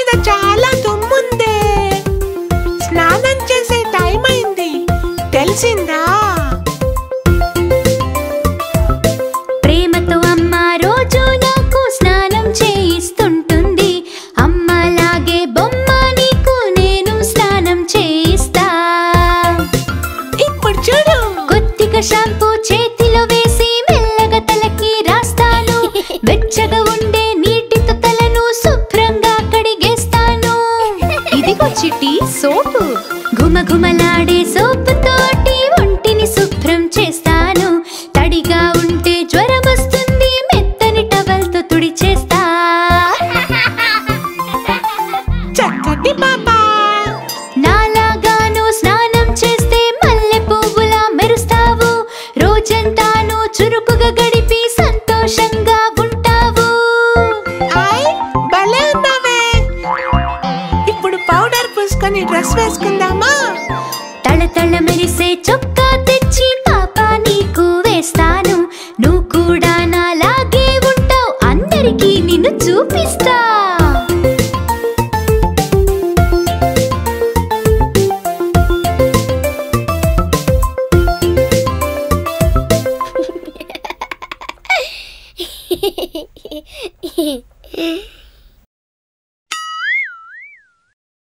మీద చాలా దుమ్ముందే స్నానం చేసే టైం అయింది తెలిసిందా ప్రేమతో అమ్మ రోజు నాకు స్నానం చేయిస్తుంటుంది అమ్మలాగే బొమ్మ నీకు నేను స్నానం చేయిస్తా ఇప్పుడు చూడు కొద్దిగా షాంపూ చేతిలో వేసి మెల్లగా తలకి రాస్తాను వెచ్చగా ఉండే నీటితో తలను శుభ్రంగా కడిగేస్తాను ఇదిగో చిట్టి సోపు గుమగుమలాడే సోపు తోటి ఒంటిని శుభ్రం చేస్తాను తడిగా ఉంటే జ్వరం వస్తుంది మెత్తని టవల్తో తుడిచేస్తా చక్కటి పాపా నాలాగాను స్నానం చేస్తే మల్లె పువ్వులా మెరుస్తావు రోజంతాను చురుకుగా గడిపి సంతోషంగా ఉంటావు ఐ భలే ఉన్నావే ఇప్పుడు పౌడర్ పూసుకొని డ్రెస్ వేసుకుందామా తళతళ మెరిసే చొక్కా తెచ్చి పాప నీకు వేస్తాను నువ్వు కూడా నాలాగే ఉంటావు అందరికీ నిన్ను చూపిస్తా Hehehehe